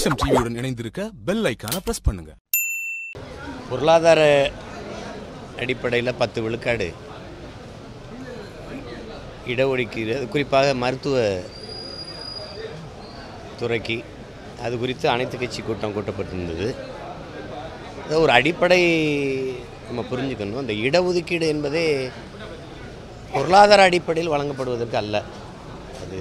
SM டிவியுடன் இணைந்திருக்க bell ஐக்கான press பண்ணுங்க பொருளாதார அடிப்படையில் பத்து விழுக்காடு இடஒதுக்கீடு அது குறிப்பாக மருத்துவ துறைக்கு அது குறித்து அனைத்து கட்சி கூட்டம் கூட்டப்பட்டிருந்தது அது ஒரு அடிப்படை நம்ம புரிஞ்சுக்கணும் அந்த இடஒதுக்கீடு என்பதே பொருளாதார அடிப்படையில் வழங்கப்படுவதற்கு அல்ல அது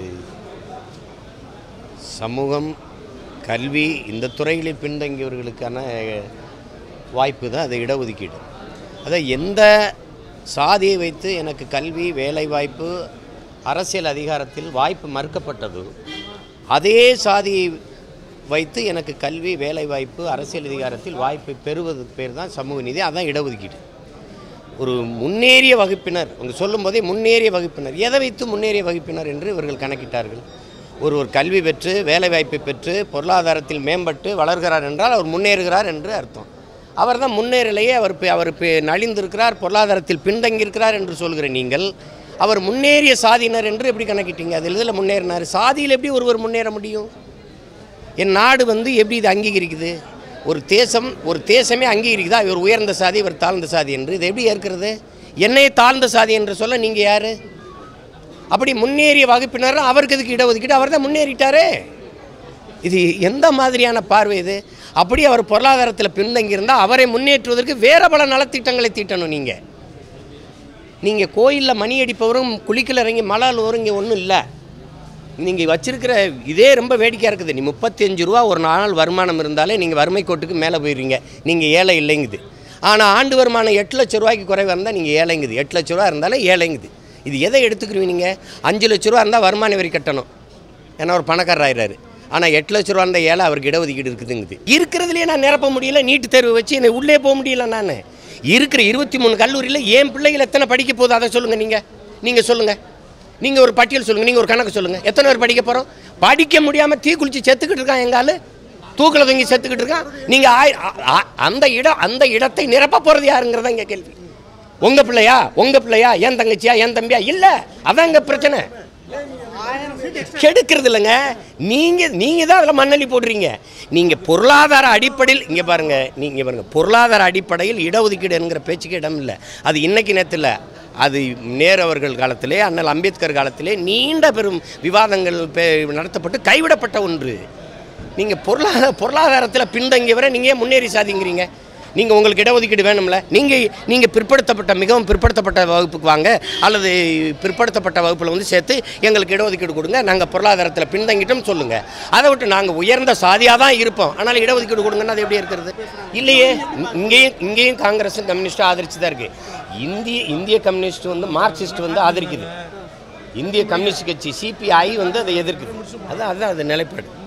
சமூகம் கல்வி இந்த துறைகளில் பின்தங்கியவர்களுக்கான வாய்ப்பு தான் அது இடஒதுக்கீடு அதை எந்த சாதியை வைத்து எனக்கு கல்வி வேலைவாய்ப்பு அரசியல் அதிகாரத்தில் வாய்ப்பு மறுக்கப்பட்டதோ அதே சாதியை வைத்து எனக்கு கல்வி வேலைவாய்ப்பு அரசியல் அதிகாரத்தில் வாய்ப்பை பெறுவதற்கு பேர் தான் சமூக நீதி அதான் இடஒதுக்கீடு ஒரு முன்னேறிய வகுப்பினர் அவங்க சொல்லும்போதே முன்னேறிய வகுப்பினர் எதை வைத்து முன்னேறிய வகுப்பினர் என்று இவர்கள் கணக்கிட்டார்கள் ஒரு ஒரு கல்வி பெற்று வேலைவாய்ப்பை பெற்று பொருளாதாரத்தில் மேம்பட்டு வளர்கிறார் என்றால் அவர் முன்னேறுகிறார் என்று அர்த்தம் அவர் தான் முன்னேறலையே அவர் பி- அவர் பி- நலிந்திருக்கிறார் பொருளாதாரத்தில் பின்தங்கியிருக்கிறார் என்று சொல்கிற நீங்கள் அவர் முன்னேறிய சாதியினர் என்று எப்படி கணக்கிட்டீங்க அதில் இதில் முன்னேறினார் சாதியில் எப்படி ஒருவர் முன்னேற முடியும் என் நாடு வந்து எப்படி இது அங்கீகரிக்குது ஒரு தேசம் ஒரு தேசமே அங்கீகரிக்குதா இவர் உயர்ந்த சாதி இவர் தாழ்ந்த சாதி என்று இது எப்படி ஏற்கிறது என்னையே தாழ்ந்த சாதி என்று சொல்ல நீங்கள் யார் அப்படி முன்னேறிய வகுப்பினர் அவருக்கு இதுக்கு இடஒதுக்கீடு அவர் தான் முன்னேறிட்டாரே இது எந்த மாதிரியான பார்வை இது அப்படி அவர் பொருளாதாரத்தில் பின்தங்கியிருந்தால் அவரை முன்னேற்றுவதற்கு வேறு பல நலத்திட்டங்களை தீட்டணும் நீங்கள் நீங்கள் கோயிலில் மணி அடிப்பவரும் குளிக்கல இறங்கி மலை அழுவரும் இங்கே ஒன்றும் இல்லை நீங்கள் வச்சிருக்கிற இதே ரொம்ப வேடிக்கையாக இருக்குது நீ முப்பத்தஞ்சு ரூபா ஒரு நாள் வருமானம் இருந்தாலே நீங்கள் வறுமை கோட்டுக்கு மேலே போயிடுறீங்க நீங்கள் ஏழை இல்லைங்குது ஆனால் ஆண்டு வருமானம் எட்டு லட்ச ரூபாய்க்கு குறைவாக இருந்தால் நீங்கள் ஏழைங்குது எட்டு லட்ச ரூபா இருந்தாலே ஏழைங்குது இது எதை எடுத்துக்கிறீங்க நீங்கள் அஞ்சு லட்ச ரூபா இருந்தால் வருமான வரி கட்டணும் ஏன்னா ஒரு பணக்காரர் ஆயிடுறாரு ஆனால் எட்டு லட்ச ரூபா இருந்தால் ஏழை அவருக்கு இடஒதுக்கீடு இருக்குதுங்குது இருக்கிறதுலையே நான் நிரப்ப முடியல நீட்டு தேர்வு வச்சு என்னை உள்ளே போக முடியல நான் இருக்கிற இருபத்தி மூணு கல்லூரியில் என் பிள்ளைகள் எத்தனை படிக்க போகுது அதை சொல்லுங்கள் நீங்கள் நீங்கள் சொல்லுங்கள் நீங்கள் ஒரு பட்டியல் சொல்லுங்கள் நீங்கள் ஒரு கணக்கு சொல்லுங்கள் எத்தனை பேர் படிக்க போகிறோம் படிக்க முடியாமல் தீ குளிச்சு செத்துக்கிட்டு இருக்கான் எங்காலு தூக்கில் தொங்கி செத்துக்கிட்டு இருக்கான் நீங்கள் ஆய் அ- அ- அந்த இடம் அந்த இடத்தை நிரப்ப போகிறது யாருங்கிறதா இங்கே கேள்வி உங்கள் பிள்ளையா உங்கள் பிள்ளையா என் தங்கச்சியா என் தம்பியா இல்லை அதான் இங்கே பிரச்சனை கெடுக்கிறது இல்லைங்க நீங்கள் நீங்கள் தான் அதில் மண்ணள்ளி போடுறீங்க நீங்கள் பொருளாதார அடிப்படையில் இங்கே பாருங்கள் நீங்கள் பாருங்கள் பொருளாதார அடிப்படையில் இடஒதுக்கீடு என்கிற பேச்சுக்கு இடம் இல்லை அது இன்னைக்கு நேரத்தில் அது நேரு அவர்கள் காலத்திலே அண்ணல் அம்பேத்கர் காலத்திலே நீண்ட பெரும் விவாதங்கள் பே- நடத்தப்பட்டு கைவிடப்பட்ட ஒன்று நீங்கள் பொருளாதார பொருளாதாரத்தில் பின்தங்கியவரை நீங்கள் ஏன் முன்னேறி சாதிங்கிறீங்க நீங்கள் உங்களுக்கு இடஒதுக்கீடு வேணும்ல நீங்கள் நீங்கள் பிற்படுத்தப்பட்ட மிகவும் பிற்படுத்தப்பட்ட வகுப்புக்கு வாங்க அல்லது பிற்படுத்தப்பட்ட வகுப்பில் வந்து சேர்த்து எங்களுக்கு இடஒதுக்கீடு கொடுங்க நாங்கள் பொருளாதாரத்தில் பின்தங்கிட்டோம் சொல்லுங்கள் அதை விட்டு நாங்கள் உயர்ந்த சாதியாக தான் இருப்போம் ஆனால் இடஒதுக்கீடு கொடுங்கன்னா அது எப்படி இருக்கிறது இல்லையே இ- இங்கேயும் இங்கேயும் காங்கிரஸும் கம்யூனிஸ்ட்டும் ஆதரிச்சு தான் இருக்குது இந்திய இந்திய கம்யூனிஸ்ட் வந்து மார்க்சிஸ்ட் வந்து ஆதரிக்குது இந்திய கம்யூனிஸ்ட் கட்சி சிபிஐ வந்து அதை எதிர்க்குது அதான் அதுதான் அது நிலைப்பாடு